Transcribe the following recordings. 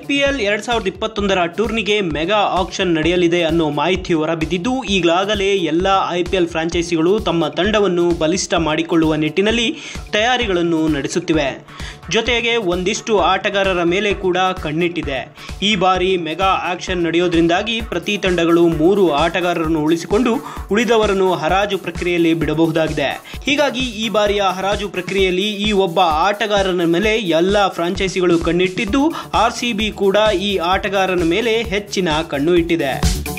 IPL ಎರಡ್ ಸಾವಿರದ ಇಪ್ಪತ್ತೊಂದರ ಟೂರ್ನಿಗೆ ಮೆಗಾ ಆಕ್ಷನ್ ನಡೆಯಲಿದೆ ಅನ್ನೋ ಮಾಹಿತಿ ಹೊರಬಿದ್ದಿದ್ದು ಈಗಾಗಲೇ ಎಲ್ಲ ಐಪಿಎಲ್ ಫ್ರಾಂಚೈಸಿಗಳು ತಮ್ಮ ತಂಡವನ್ನು ಬಲಿಷ್ಠ ಮಾಡಿಕೊಳ್ಳುವ ನಿಟ್ಟಿನಲ್ಲಿ ತಯಾರಿಗಳನ್ನು ನಡೆಸುತ್ತಿವೆ ಜೊತೆಗೆ ಒಂದಿಷ್ಟು ಆಟಗಾರರ ಮೇಲೆ ಕೂಡ ಕಣ್ಣಿಟ್ಟಿದೆ ಈ ಬಾರಿ ಮೆಗಾ ಆಕ್ಷನ್ ನಡೆಯೋದ್ರಿಂದಾಗಿ ಪ್ರತಿ ತಂಡಗಳು ಮೂರು ಆಟಗಾರರನ್ನು ಉಳಿಸಿಕೊಂಡು ಉಳಿದವರನ್ನು ಹರಾಜು ಪ್ರಕ್ರಿಯೆಯಲ್ಲಿ ಬಿಡಬಹುದಾಗಿದೆ ಹೀಗಾಗಿ ಈ ಬಾರಿಯ ಹರಾಜು ಪ್ರಕ್ರಿಯೆಯಲ್ಲಿ ಈ ಒಬ್ಬ ಆಟಗಾರನ ಮೇಲೆ ಎಲ್ಲ ಫ್ರಾಂಚೈಸಿಗಳು ಕಣ್ಣಿಟ್ಟಿದ್ದು ಆರ್ ಸಿ ಬಿ ಕೂಡ ಈ ಆಟಗಾರನ ಮೇಲೆ ಹೆಚ್ಚಿನ ಕಣ್ಣು ಇಟ್ಟಿದೆ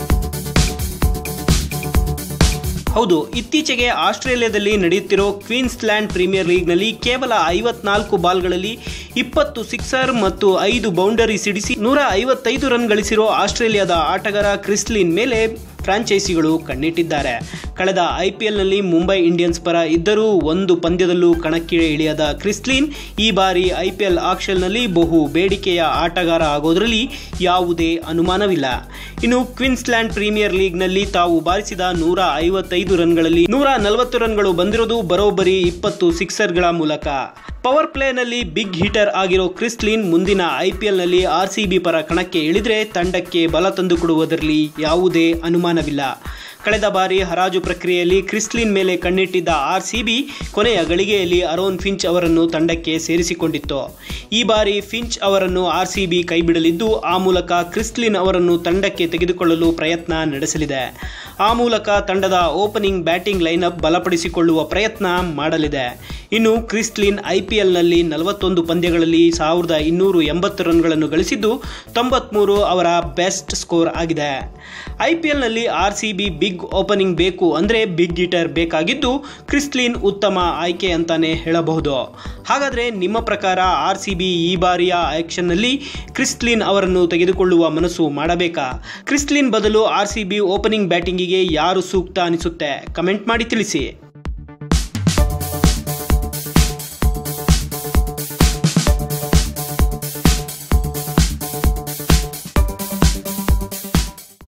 ಹೌದು ಇತ್ತೀಚೆಗೆ ಆಸ್ಟ್ರೇಲಿಯಾದಲ್ಲಿ ನಡೆಯುತ್ತಿರೋ ಕ್ವೀನ್ಸ್ಲ್ಯಾಂಡ್ ಪ್ರೀಮಿಯರ್ ಲೀಗ್ನಲ್ಲಿ ಕೇವಲ ಐವತ್ನಾಲ್ಕು ಬಾಲ್ಗಳಲ್ಲಿ ಇಪ್ಪತ್ತು ಸಿಕ್ಸರ್ ಮತ್ತು ಐದು ಬೌಂಡರಿ ಸಿಡಿಸಿ ನೂರ ಐವತ್ತೈದು ರನ್ ಗಳಿಸಿರೋ ಆಸ್ಟ್ರೇಲಿಯಾದ ಆಟಗಾರ ಕ್ರಿಸ್ಲಿನ್ ಮೇಲೆ ಫ್ರಾಂಚೈಸಿಗಳು ಕಣ್ಣಿಟ್ಟಿದ್ದಾರೆ ಕಳೆದ ಐಪಿಎಲ್ನಲ್ಲಿ ಮುಂಬೈ ಇಂಡಿಯನ್ಸ್ ಪರ ಇದ್ದರೂ ಒಂದು ಪಂದ್ಯದಲ್ಲೂ ಕಣಕ್ಕೆ ಇಳಿಯದ ಕ್ರಿಸ್ಲಿನ್ ಈ ಬಾರಿ ಐಪಿಎಲ್ ಆಕ್ಷನ್ನಲ್ಲಿ ಬಹು ಬೇಡಿಕೆಯ ಆಟಗಾರ ಆಗೋದ್ರಲ್ಲಿ ಯಾವುದೇ ಅನುಮಾನವಿಲ್ಲ ಇನ್ನು ಕ್ವೀನ್ಸ್ಲ್ಯಾಂಡ್ ಪ್ರೀಮಿಯರ್ ಲೀಗ್ನಲ್ಲಿ ತಾವು ಬಾರಿಸಿದ ನೂರ ಐವತ್ತೈದು ರನ್ಗಳಲ್ಲಿ ನೂರ ನಲವತ್ತು ರನ್ಗಳು ಬಂದಿರೋದು ಬರೋಬ್ಬರಿ ಇಪ್ಪತ್ತು ಸಿಕ್ಸರ್ಗಳ ಮೂಲಕ ಪವರ್ ಪ್ಲೇನಲ್ಲಿ ಬಿಗ್ ಹಿಟರ್ ಆಗಿರೋ ಕ್ರಿಸ್ಲಿನ್ ಮುಂದಿನ ಐಪಿಎಲ್ನಲ್ಲಿ ಆರ್ ಸಿ ಬಿ ಪರ ಕಣಕ್ಕೆ ಇಳಿದ್ರೆ ತಂಡಕ್ಕೆ ಬಲ ತಂದುಕೊಡುವುದರಲ್ಲಿ ಯಾವುದೇ ಅನುಮಾನವಿಲ್ಲ ಕಳೆದ ಬಾರಿ ಹರಾಜು ಪ್ರಕ್ರಿಯೆಯಲ್ಲಿ ಕ್ರಿಸ್ಲಿನ್ ಮೇಲೆ ಕಣ್ಣಿಟ್ಟಿದ್ದ ಆರ್ ಸಿ ಬಿ ಕೊನೆಯ ಗಳಿಗೆಯಲ್ಲಿ ಅರೋನ್ ಫಿಂಚ್ ಅವರನ್ನು ತಂಡಕ್ಕೆ ಸೇರಿಸಿಕೊಂಡಿತ್ತು ಈ ಬಾರಿ ಫಿಂಚ್ ಅವರನ್ನು ಆರ್ ಸಿ ಬಿ ಕೈಬಿಡಲಿದ್ದು ಆ ಮೂಲಕ ಕ್ರಿಸ್ಲಿನ್ ಅವರನ್ನು ತಂಡಕ್ಕೆ ತೆಗೆದುಕೊಳ್ಳಲು ಪ್ರಯತ್ನ ನಡೆಸಲಿದೆ ಆ ಮೂಲಕ ತಂಡದ ಓಪನಿಂಗ್ ಬ್ಯಾಟಿಂಗ್ ಲೈನಪ್ ಬಲಪಡಿಸಿಕೊಳ್ಳುವ ಪ್ರಯತ್ನ ಮಾಡಲಿದೆ ಇನ್ನು ಕ್ರಿಸ್ಲಿನ್ ಐಪಿಎಲ್ನಲ್ಲಿ ನಲವತ್ತೊಂದು ಪಂದ್ಯಗಳಲ್ಲಿ ಸಾವಿರದ ಇನ್ನೂರು ಎಂಬತ್ತು ರನ್ಗಳನ್ನು ಗಳಿಸಿದ್ದು ತೊಂಬತ್ಮೂರು ಅವರ ಬೆಸ್ಟ್ ಸ್ಕೋರ್ ಆಗಿದೆ ಐಪಿಎಲ್ನಲ್ಲಿ R C B big opening ಬೇಕು ಅಂದರೆ ಬಿಗ್ ಹಿಟರ್ ಬೇಕಾಗಿದ್ದು ಕ್ರಿಸ್ಲಿನ್ ಉತ್ತಮ ಆಯ್ಕೆ ಅಂತಾನೆ ಹೇಳಬಹುದು ಹಾಗಾದರೆ ನಿಮ್ಮ ಪ್ರಕಾರ ಆರ್ ಸಿ ಬಿ ಈ ಬಾರಿಯ ಆಕ್ಷನ್ನಲ್ಲಿ ಕ್ರಿಸ್ಲಿನ್ ಅವರನ್ನು ತೆಗೆದುಕೊಳ್ಳುವ ಮನಸ್ಸು ಮಾಡಬೇಕಾ ಕ್ರಿಸ್ಲಿನ್ ಬದಲು ಆರ್ ಸಿ ಬಿ ಓಪನಿಂಗ್ ಬ್ಯಾಟಿಂಗಿಗೆ ಯಾರು ಸೂಕ್ತ ಅನಿಸುತ್ತೆ ಕಮೆಂಟ್ ಮಾಡಿ ತಿಳಿಸಿ